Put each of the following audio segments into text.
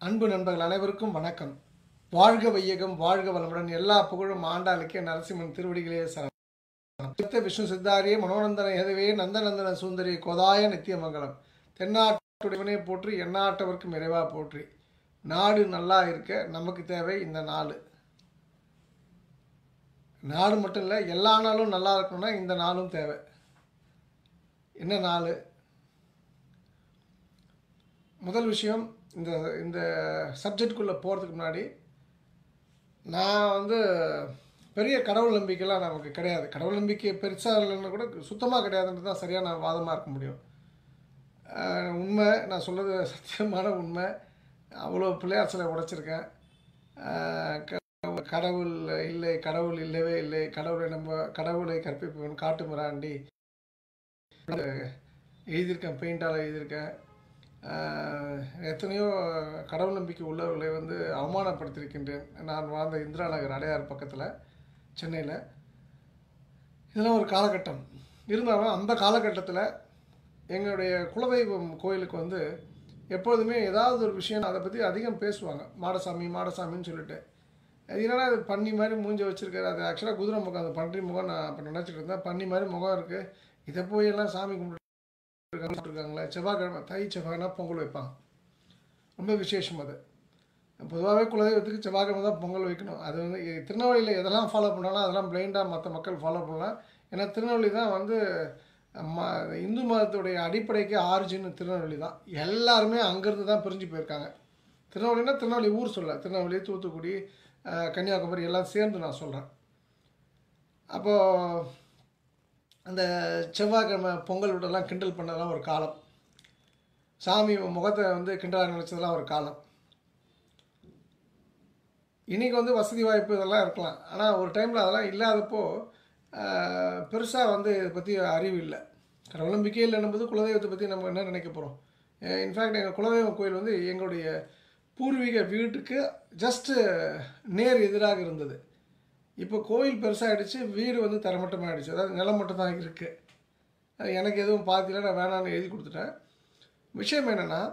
அன்பு நண்பர்கள் அனைவருக்கும் வணக்கம் வாழ்க வையகம் வாழ்க வளமுடன் எல்லா புகழும் ஆண்டாளுக்கே நரசிம்மன் திருவடிகளே சரணம் சித்த விஷ்ணு சித்தாரியே மனோநந்தன ஏதவே நந்தநந்தன சுந்தரி கோதாய நித்தியமங்கலம் தென்னாட்டுடையவனே போற்றி எந்நாட்டவர்க்கும் இறைவா போற்றி நாடு நல்லா இருக்க நமக்கு தேவை இந்த நாடு நாடு மட்டும் இல்லை எல்லா நாளும் நல்லா இருக்கணும்னா இந்த நாளும் தேவை என்ன நாள் முதல் விஷயம் இந்த இந்த சப்ஜெக்டுக்குள்ளே போகிறதுக்கு முன்னாடி நான் வந்து பெரிய கடவுள் நம்பிக்கைலாம் நமக்கு கிடையாது கடவுள் நம்பிக்கை பெருசாக இல்லைன்னு கூட சுத்தமாக கிடையாதுன்றது தான் சரியான வாதமாக இருக்க முடியும் ஆஹ் உண்மை நான் சொல்கிறது சத்தியமான உண்மை அவ்வளோ பிள்ளையார் சிலை உடைச்சிருக்கேன் ஆஹ் க- கடவுள் இல்லை கடவுள் இல்லவே இல்லை கடவுளை நம்ம கடவுளை கற்பிப்பவன் காட்டு மிராண்டி எழுதியிருக்கேன் பெயிண்டால் எழுதியிருக்கேன் ஆஹ் எத்தனையோ கடவுள் நம்பிக்கை உள்ளவர்களை வந்து அவமானப்படுத்தியிருக்கின்றேன் நான் வாழ்ந்த இந்திரா நகர் அடையார் பக்கத்தில் சென்னையில் இதெல்லாம் ஒரு காலகட்டம் இருந்தாலும் அந்த காலகட்டத்தில் எங்களுடைய குலதெய்வம் கோயிலுக்கு வந்து எப்பொழுதுமே ஏதாவது ஒரு விஷயம் அதை பற்றி அதிகம் பேசுவாங்க மாடசாமி மாடசாமின்னு சொல்லிட்டு அது என்னடா அது பன்னி மாதிரி மூஞ்ச வச்சிருக்காரு அது ஆக்சுவலாக குதிரை முகம் அந்த பன்றி முகம் நான் அப்போ நினச்சிட்டு இருந்தேன் பன்னி மாதிரி முகம் இருக்குது இதை போய் எல்லாம் சாமி கும்பிட்டு இருக்காங்களே செவ்வாய்க்கிழமை தை செவ்வாய்னா பொங்கல் வைப்பாங்க ரொம்ப விசேஷம் அது பொதுவாகவே குலதெய்வத்துக்கு செவ்வாய்க்கிழமை தான் பொங்கல் வைக்கணும் அது வந்து இ- திருநெல்வேலியில் எதெல்லாம் ஃபாலோ பண்ணாலும் அதெல்லாம் பிளைண்டாக மற்ற மக்கள் ஃபாலோ பண்ணலாம் ஏன்னா திருநெல்வேலி தான் வந்து ம இந்து மதத்துடைய அடிப்படைக்கு ஆரிஜின் திருநெல்வேலி தான் எல்லாருமே அங்கேருந்து தான் பிரிஞ்சு போயிருக்காங்க திருநெல்வேலினா திருநெல்வேலி ஊர் சொல்ல திருநெல்வேலி தூத்துக்குடி அஹ், கன்னியாகுமரி எல்லாம் சேர்ந்து நான் சொல்கிறேன் அப்போது அந்த செவ்வாய்க்கிழமை பொங்கல் விடலாம் கிண்டல் பண்ணதெல்லாம் ஒரு காலம் சாமி முகத்தை வந்து கிண்டலாக நினச்சதெல்லாம் ஒரு காலம் இன்றைக்கி வந்து வசதி வாய்ப்பு இதெல்லாம் இருக்கலாம் ஆனால் ஒரு டைமில் அதெல்லாம் இல்லாதப்போ பெருசாக வந்து இதை பற்றி அறிவு இல்லை கடவுள் நம்பிக்கை இல்லைன்னும்போது குலதெய்வத்தை பற்றி நம்ம என்ன நினைக்க போகிறோம் இன்ஃபேக்ட் எங்கள் குலதெய்வம் கோயில் வந்து எங்களுடைய பூர்வீக வீட்டுக்கு ஜஸ்ட்டு நேர் எதிராக இருந்தது இப்போ கோயில் பெருசாகிடுச்சு வீடு வந்து தரமட்டமாகிடுச்சு அதாவது நிலம் மட்டும் தான் இருக்குது எனக்கு எதுவும் பார்த்தில நான் வேணான்னு எழுதி கொடுத்துட்டேன் விஷயம் என்னென்னா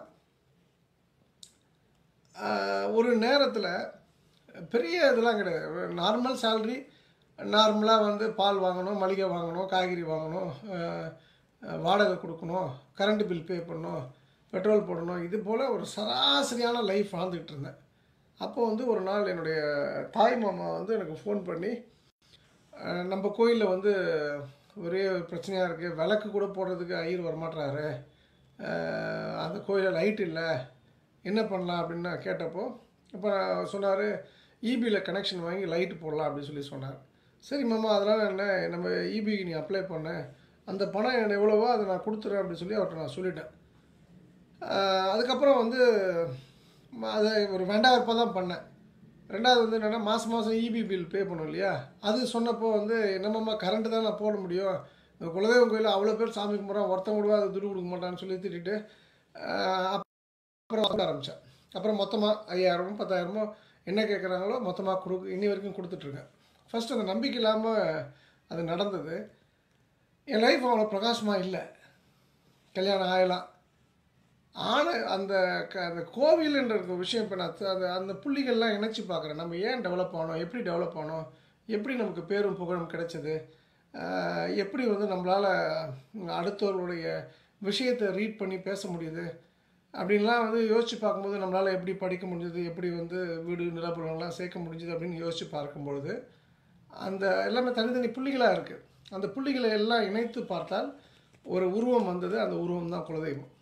ஒரு நேரத்தில் பெரிய இதெல்லாம் கிடையாது நார்மல் சேல்ரி நார்மலாக வந்து பால் வாங்கணும் மளிகை வாங்கணும் காய்கறி வாங்கணும் அஹ், அஹ், வாடகை கொடுக்கணும் கரண்ட் பில் பே பண்ணணும் பெட்ரோல் போடணும் இது போல் ஒரு சராசரியான லைஃப் வாழ்ந்துக்கிட்டு இருந்தேன் அப்போ வந்து ஒரு நாள் என்னுடைய தாய் மாமா வந்து எனக்கு ஃபோன் பண்ணி அஹ், நம்ம கோயிலில் வந்து ஒரே பிரச்சனையாக இருக்குது விளக்கு கூட போடுறதுக்கு ஐயர் வரமாட்றாரு அஹ், அந்த கோயிலில் லைட் இல்லை என்ன பண்ணலாம் அப்படின்னு நான் கேட்டப்போ இப்போ சொன்னார் இபியில் கனெக்ஷன் வாங்கி லைட் போடலாம் அப்படின்னு சொல்லி சொன்னார் சரி மாமா அதனால் என்ன நம்ம இபிக்கு நீ அப்ளை பண்ண அந்த பணம் என்ன எவ்வளவோ அதை நான் கொடுத்துட்றேன் அப்படின்னு சொல்லி அவர்கிட்ட நான் சொல்லிட்டேன் ஆஹ் அதுக்கப்புறம் வந்து ம- அதை ஒரு வேண்டாவிருப்பாக தான் பண்ணேன் ரெண்டாவது வந்து என்னென்னா மாதம் மாதம் இபி பில் பே பண்ணும் இல்லையா அது சொன்னப்போ வந்து என்னம்மா கரண்ட்டு தான் நான் போட முடியும் இந்த குலதெய்வம் கோயிலில் அவ்வளோ பேர் சாமி கும்பிட்றோம் ஒருத்தன் கூட அது துடு கொடுக்க மாட்டான்னு சொல்லி திட்டிட்டு ஆஹ் அப்புறம் வாங்க ஆரம்பித்தேன் அப்புறம் மொத்தமாக ஐயாயிரமோ பத்தாயிரமோ என்ன கேட்குறாங்களோ மொத்தமாக கொடு இன்னி வரைக்கும் கொடுத்துட்ருக்கேன் ஃபஸ்ட்டு அந்த நம்பிக்கை இல்லாமல் அது நடந்தது என் லைஃப் அவ்வளோ பிரகாசமாக இல்லை கல்யாணம் ஆகலாம் ஆனால் அந்த க அந்த கோவில்ன்ற ஒரு விஷயம் இப்போ நான் த- அந்த அந்த புள்ளிகள்லாம் இணைச்சி பார்க்குறேன் நம்ம ஏன் டெவலப் ஆனோம் எப்படி டெவலப் ஆனோம் எப்படி நமக்கு பேரும் புகழும் கிடைச்சது ஆஹ் எப்படி வந்து நம்மளால் அடுத்தவர்களுடைய விஷயத்தை ரீட் பண்ணி பேச முடியுது அப்படின்லாம் வந்து யோசித்து பார்க்கும்போது நம்மளால் எப்படி படிக்க முடிஞ்சது எப்படி வந்து வீடு நிலப்பலங்கள்லாம் சேர்க்க முடிஞ்சது அப்படின்னு யோசித்து பார்க்கும்பொழுது அந்த எல்லாமே தனித்தனி புள்ளிகளாக இருக்குது அந்த புள்ளிகளை எல்லாம் இணைத்து பார்த்தால் ஒரு உருவம் வந்தது அந்த உருவம் தான் குலதெய்வம்